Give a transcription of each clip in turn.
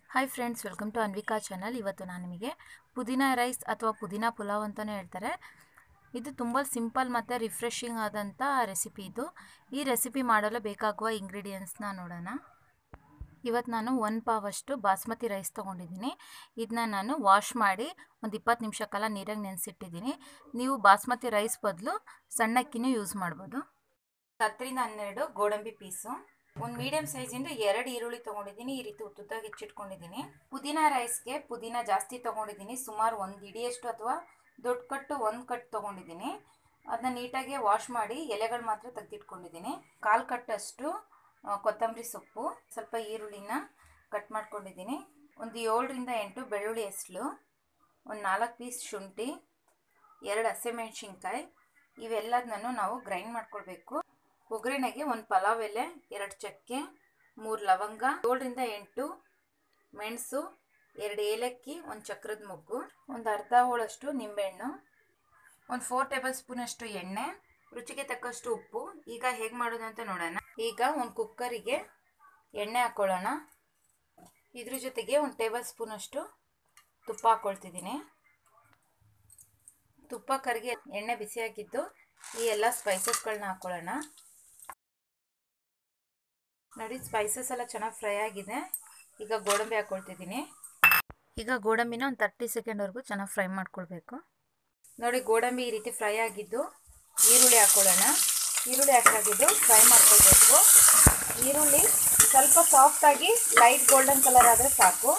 hi friends welcome to Anvika channel ಇವತ್ತು ನಾನು ನಿಮಗೆ ಪುದೀನ ರೈಸ್ ಅಥವಾ ಪುದೀನ ಪುಲಾವ್ ಅಂತಲೇ ಹೇಳ್ತಾರೆ ಇದು ತುಂಬ ಸಿಂಪಲ್ ಮತ್ತು ರಿಫ್ರೆಶಿಂಗ್ ಆದಂಥ ರೆಸಿಪಿ ಇದು ಈ ರೆಸಿಪಿ ಮಾಡಲು ಬೇಕಾಗುವ ಇಂಗ್ರೀಡಿಯೆಂಟ್ಸ್ನ ನೋಡೋಣ ಇವತ್ತು ನಾನು ಒಂದು ಪಾವಷ್ಟು ಬಾಸ್ಮತಿ ರೈಸ್ ತೊಗೊಂಡಿದ್ದೀನಿ ಇದನ್ನ ನಾನು ವಾಶ್ ಮಾಡಿ ಒಂದು ಇಪ್ಪತ್ತು ನಿಮಿಷ ಕಾಲ ನೀರಾಗಿ ನೆನೆಸಿಟ್ಟಿದ್ದೀನಿ ನೀವು ಬಾಸ್ಮತಿ ರೈಸ್ ಬದಲು ಸಣ್ಣಕ್ಕಿನೂ ಯೂಸ್ ಮಾಡ್ಬೋದು ಹತ್ತರಿಂದ ಹನ್ನೆರಡು ಗೋಡಂಬಿ ಪೀಸು ಒಂದು ಮೀಡಿಯಂ ಸೈಜಿಂದ ಎರಡು ಈರುಳ್ಳಿ ತೊಗೊಂಡಿದ್ದೀನಿ ಈ ರೀತಿ ಉದ್ದುದ್ದಾಗಿ ಹೆಚ್ಚಿಟ್ಕೊಂಡಿದ್ದೀನಿ ಪುದೀನ ರೈಸ್ಗೆ ಪುದೀನ ಜಾಸ್ತಿ ತೊಗೊಂಡಿದ್ದೀನಿ ಸುಮಾರು ಒಂದು ಇಡಿಯಷ್ಟು ಅಥವಾ ದೊಡ್ಡ ಕಟ್ಟು ಒಂದು ಕಟ್ ತೊಗೊಂಡಿದ್ದೀನಿ ಅದನ್ನ ನೀಟಾಗಿ ವಾಶ್ ಮಾಡಿ ಎಲೆಗಳು ಮಾತ್ರ ತೆಗೆದಿಟ್ಕೊಂಡಿದ್ದೀನಿ ಕಾಲು ಕಟ್ಟಷ್ಟು ಕೊತ್ತಂಬರಿ ಸೊಪ್ಪು ಸ್ವಲ್ಪ ಈರುಳ್ಳಿನ ಕಟ್ ಮಾಡ್ಕೊಂಡಿದ್ದೀನಿ ಒಂದು ಏಳರಿಂದ ಎಂಟು ಬೆಳ್ಳುಳ್ಳಿ ಹೆಸಲು ಒಂದು ನಾಲ್ಕು ಪೀಸ್ ಶುಂಠಿ ಎರಡು ಹಸಿಮೆಣ್ಸಿನ್ಕಾಯಿ ಇವೆಲ್ಲದನ್ನು ನಾವು ಗ್ರೈಂಡ್ ಮಾಡ್ಕೊಳ್ಬೇಕು ಒಗ್ಗರಣೆಗೆ ಒಂದು ಪಲಾವ್ ಎಲೆ ಎರಡು ಚಕ್ಕೆ ಮೂರು ಲವಂಗ ಏಳರಿಂದ ಎಂಟು ಮೆಣಸು ಎರಡು ಏಲಕ್ಕಿ ಒಂದು ಚಕ್ರದ ಮೊಗ್ಗು ಒಂದು ಅರ್ಧ ಹೋಳಷ್ಟು ನಿಂಬೆಹಣ್ಣು ಒಂದು ಫೋರ್ ಟೇಬಲ್ ಸ್ಪೂನಷ್ಟು ಎಣ್ಣೆ ರುಚಿಗೆ ತಕ್ಕಷ್ಟು ಉಪ್ಪು ಈಗ ಹೇಗೆ ಮಾಡೋದು ಅಂತ ನೋಡೋಣ ಈಗ ಒಂದು ಕುಕ್ಕರಿಗೆ ಎಣ್ಣೆ ಹಾಕ್ಕೊಳ್ಳೋಣ ಇದ್ರ ಜೊತೆಗೆ ಒಂದು ಟೇಬಲ್ ಸ್ಪೂನಷ್ಟು ತುಪ್ಪ ಹಾಕ್ಕೊಳ್ತಿದ್ದೀನಿ ತುಪ್ಪ ಕರಿಗೆ ಎಣ್ಣೆ ಬಿಸಿಯಾಗಿದ್ದು ಈ ಎಲ್ಲ ಸ್ಪೈಸಸ್ಗಳನ್ನ ಹಾಕ್ಕೊಳ್ಳೋಣ ನೋಡಿ ಸ್ಪೈಸಸ್ ಎಲ್ಲ ಚೆನ್ನಾಗಿ ಫ್ರೈ ಆಗಿದೆ ಈಗ ಗೋಡಂಬಿ ಹಾಕ್ಕೊಳ್ತಿದ್ದೀನಿ ಈಗ ಗೋಡಂಬಿನ ಒಂದು ತರ್ಟಿ ಸೆಕೆಂಡ್ವರೆಗೂ ಚೆನ್ನಾಗಿ ಫ್ರೈ ಮಾಡ್ಕೊಳ್ಬೇಕು ನೋಡಿ ಗೋಡಂಬಿ ಈ ರೀತಿ ಫ್ರೈ ಆಗಿದ್ದು ಈರುಳ್ಳಿ ಹಾಕ್ಕೊಳ್ಳೋಣ ಈರುಳ್ಳಿ ಹಾಕಾಗಿದ್ದು ಫ್ರೈ ಮಾಡ್ಕೊಳ್ಬೇಕು ಈರುಳ್ಳಿ ಸ್ವಲ್ಪ ಸಾಫ್ಟಾಗಿ ಲೈಟ್ ಗೋಲ್ಡನ್ ಕಲರ್ ಆದರೆ ಸಾಕು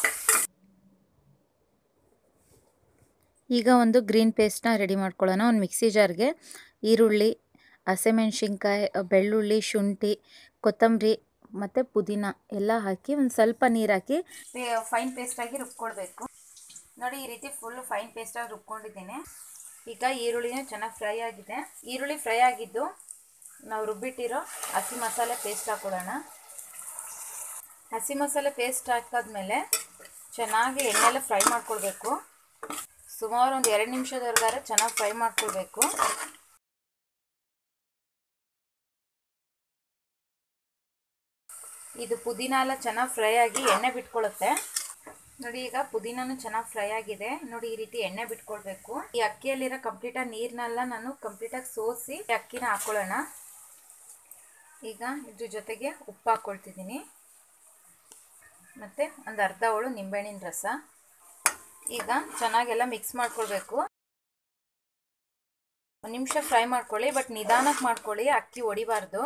ಈಗ ಒಂದು ಗ್ರೀನ್ ಪೇಸ್ಟ್ನ ರೆಡಿ ಮಾಡ್ಕೊಳ್ಳೋಣ ಒಂದು ಮಿಕ್ಸಿ ಜಾರ್ಗೆ ಈರುಳ್ಳಿ ಹಸಿಮೆಣ್ಸಿನ್ಕಾಯಿ ಬೆಳ್ಳುಳ್ಳಿ ಶುಂಠಿ ಕೊತ್ತಂಬರಿ ಮತ್ತು ಪುದೀನ ಎಲ್ಲ ಹಾಕಿ ಒಂದು ಸ್ವಲ್ಪ ನೀರು ಹಾಕಿ ಫೈನ್ ಪೇಸ್ಟಾಗಿ ರುಬ್ಕೊಳ್ಬೇಕು ನೋಡಿ ಈ ರೀತಿ ಫುಲ್ ಫೈನ್ ಪೇಸ್ಟಾಗಿ ರುಬ್ಕೊಂಡಿದ್ದೀನಿ ಈಗ ಈರುಳ್ಳಿನ ಚೆನ್ನಾಗಿ ಫ್ರೈ ಆಗಿದೆ ಈರುಳ್ಳಿ ಫ್ರೈ ಆಗಿದ್ದು ನಾವು ರುಬ್ಬಿಟ್ಟಿರೋ ಹಸಿ ಮಸಾಲೆ ಪೇಸ್ಟ್ ಹಾಕ್ಕೊಳ್ಳೋಣ ಹಸಿ ಮಸಾಲೆ ಪೇಸ್ಟ್ ಹಾಕಾದ್ಮೇಲೆ ಚೆನ್ನಾಗಿ ಎಣ್ಣೆಲ್ಲ ಫ್ರೈ ಮಾಡ್ಕೊಳ್ಬೇಕು ಸುಮಾರು ಒಂದು ಎರಡು ನಿಮಿಷದವರೆಗಾದ್ರೆ ಚೆನ್ನಾಗಿ ಫ್ರೈ ಮಾಡ್ಕೊಳ್ಬೇಕು ಇದು ಪುದೀನ ಎಲ್ಲ ಚೆನ್ನಾಗಿ ಫ್ರೈ ಆಗಿ ಎಣ್ಣೆ ಬಿಟ್ಕೊಳ್ಳುತ್ತೆ ನೋಡಿ ಈಗ ಪುದೀನೂ ಚೆನ್ನಾಗಿ ಫ್ರೈ ಆಗಿದೆ ನೋಡಿ ಈ ರೀತಿ ಎಣ್ಣೆ ಬಿಟ್ಕೊಳ್ಬೇಕು ಈ ಅಕ್ಕಿಯಲ್ಲಿರೋ ಕಂಪ್ಲೀಟಾಗಿ ನೀರನ್ನೆಲ್ಲ ನಾನು ಕಂಪ್ಲೀಟಾಗಿ ಸೋಸಿ ಅಕ್ಕಿನ ಹಾಕ್ಕೊಳ್ಳೋಣ ಈಗ ಇದ್ರ ಜೊತೆಗೆ ಉಪ್ಪು ಹಾಕ್ಕೊಳ್ತಿದ್ದೀನಿ ಮತ್ತು ಒಂದು ಅರ್ಧ ಹೋಳು ನಿಂಬೆಹಣ್ಣಿನ ರಸ ಈಗ ಚೆನ್ನಾಗೆಲ್ಲ ಮಿಕ್ಸ್ ಮಾಡ್ಕೊಳ್ಬೇಕು ಒಂದು ನಿಮಿಷ ಫ್ರೈ ಮಾಡ್ಕೊಳ್ಳಿ ಬಟ್ ನಿಧಾನಕ್ಕೆ ಮಾಡ್ಕೊಳ್ಳಿ ಅಕ್ಕಿ ಹೊಡಿಬಾರ್ದು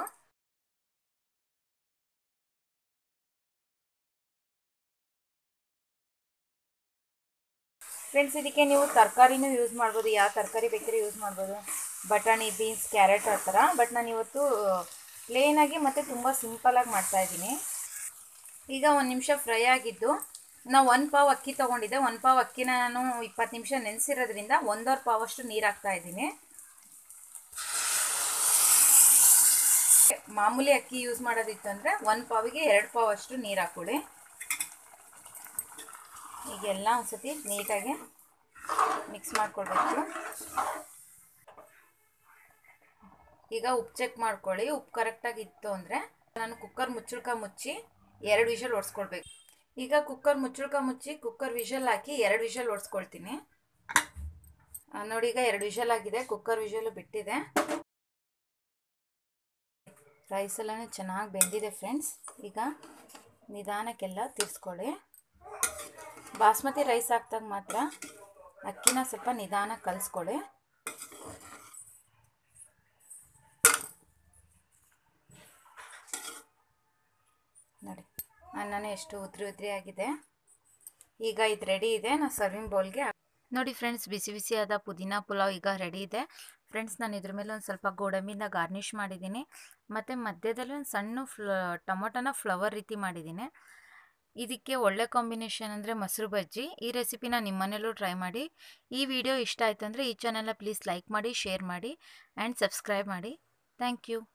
ಫ್ರೆಂಡ್ಸ್ ಇದಕ್ಕೆ ನೀವು ತರಕಾರಿನೂ ಯೂಸ್ ಮಾಡ್ಬೋದು ಯಾವ ತರಕಾರಿ ಬೇಕಾದ್ರೆ ಯೂಸ್ ಮಾಡ್ಬೋದು ಬಟಾಣಿ ಬೀನ್ಸ್ ಕ್ಯಾರೆಟ್ ಆ ಥರ ಬಟ್ ನಾನು ಇವತ್ತು ಪ್ಲೇನಾಗಿ ಮತ್ತು ತುಂಬ ಸಿಂಪಲಾಗಿ ಮಾಡ್ತಾಯಿದ್ದೀನಿ ಈಗ ಒಂದು ನಿಮಿಷ ಫ್ರೈ ಆಗಿದ್ದು ನಾವು ಒಂದು ಪಾವ್ ಅಕ್ಕಿ ತೊಗೊಂಡಿದ್ದೆ ಒಂದು ಪಾವ್ ಅಕ್ಕಿನ ನಾನು ಇಪ್ಪತ್ತು ನಿಮಿಷ ನೆನೆಸಿರೋದ್ರಿಂದ ಒಂದೂವರೆ ಪಾವಷ್ಟು ನೀರು ಹಾಕ್ತಾ ಇದ್ದೀನಿ ಮಾಮೂಲಿ ಅಕ್ಕಿ ಯೂಸ್ ಮಾಡೋದಿತ್ತು ಅಂದರೆ ಒಂದು ಪಾವಿಗೆ ಎರಡು ಪಾವ್ ಅಷ್ಟು ನೀರು ಹಾಕ್ಕೊಳ್ಳಿ ಈಗೆಲ್ಲ ಒಂದ್ಸತಿ ನೀಟಾಗಿ ಮಿಕ್ಸ್ ಮಾಡ್ಕೊಳ್ಬೇಕು ಈಗ ಉಪ್ಪು ಚೆಕ್ ಮಾಡ್ಕೊಳ್ಳಿ ಉಪ್ಪು ಕರೆಕ್ಟಾಗಿ ಇತ್ತು ಅಂದರೆ ನಾನು ಕುಕ್ಕರ್ ಮುಚ್ಚಳ್ಕ ಮುಚ್ಚಿ ಎರಡು ವಿಷಲ್ ಓಡಿಸ್ಕೊಳ್ಬೇಕು ಈಗ ಕುಕ್ಕರ್ ಮುಚ್ಚಳ್ಕ ಮುಚ್ಚಿ ಕುಕ್ಕರ್ ವಿಷಲ್ ಹಾಕಿ ಎರಡು ವಿಷಲ್ ಓಡಿಸ್ಕೊಳ್ತೀನಿ ನೋಡಿ ಈಗ ಎರಡು ವಿಷಲ್ ಆಗಿದೆ ಕುಕ್ಕರ್ ವಿಷಲು ಬಿಟ್ಟಿದೆ ರೈಸ್ ಎಲ್ಲನೂ ಚೆನ್ನಾಗಿ ಬೆಂದಿದೆ ಫ್ರೆಂಡ್ಸ್ ಈಗ ನಿಧಾನಕ್ಕೆಲ್ಲ ತಿರ್ಸ್ಕೊಳ್ಳಿ ಬಾಸ್ಮತಿ ರೈಸ್ ಹಾಕ್ದಾಗ ಮಾತ್ರ ಅಕ್ಕಿನ ಸ್ವಲ್ಪ ನಿಧಾನ ಕಲಿಸ್ಕೊಳ್ಳಿ ನೋಡಿ ಅನ್ನನೇ ಎಷ್ಟು ಉದ್ರಿ ಉದ್ರಿ ಆಗಿದೆ ಈಗ ಇದು ರೆಡಿ ಇದೆ ನಾನು ಸರ್ವಿಂಗ್ ಬೌಲ್ಗೆ ನೋಡಿ ಫ್ರೆಂಡ್ಸ್ ಬಿಸಿ ಬಿಸಿಯಾದ ಪುದೀನ ಪುಲಾವ್ ಈಗ ರೆಡಿ ಇದೆ ಫ್ರೆಂಡ್ಸ್ ನಾನು ಇದ್ರ ಮೇಲೆ ಒಂದು ಸ್ವಲ್ಪ ಗೋಡಂಬಿಯಿಂದ ಗಾರ್ನಿಷ್ ಮಾಡಿದ್ದೀನಿ ಮತ್ತು ಮಧ್ಯದಲ್ಲಿ ಒಂದು ಸಣ್ಣ ಫ್ಲ ಟೊಮೊಟೊನ ಫ್ಲವರ್ ರೀತಿ ಮಾಡಿದ್ದೀನಿ ಇದಕ್ಕೆ ಒಳ್ಳೆ ಕಾಂಬಿನೇಷನ್ ಅಂದರೆ ಮೊಸರು ಬಜ್ಜಿ ಈ ರೆಸಿಪಿನ ನಿಮ್ಮ ಮನೇಲೂ ಟ್ರೈ ಮಾಡಿ ಈ ವಿಡಿಯೋ ಇಷ್ಟ ಆಯ್ತು ಅಂದರೆ ಈ ಚಾನಲ್ನ ಪ್ಲೀಸ್ ಲೈಕ್ ಮಾಡಿ ಶೇರ್ ಮಾಡಿ ಆ್ಯಂಡ್ ಸಬ್ಸ್ಕ್ರೈಬ್ ಮಾಡಿ ಥ್ಯಾಂಕ್ ಯು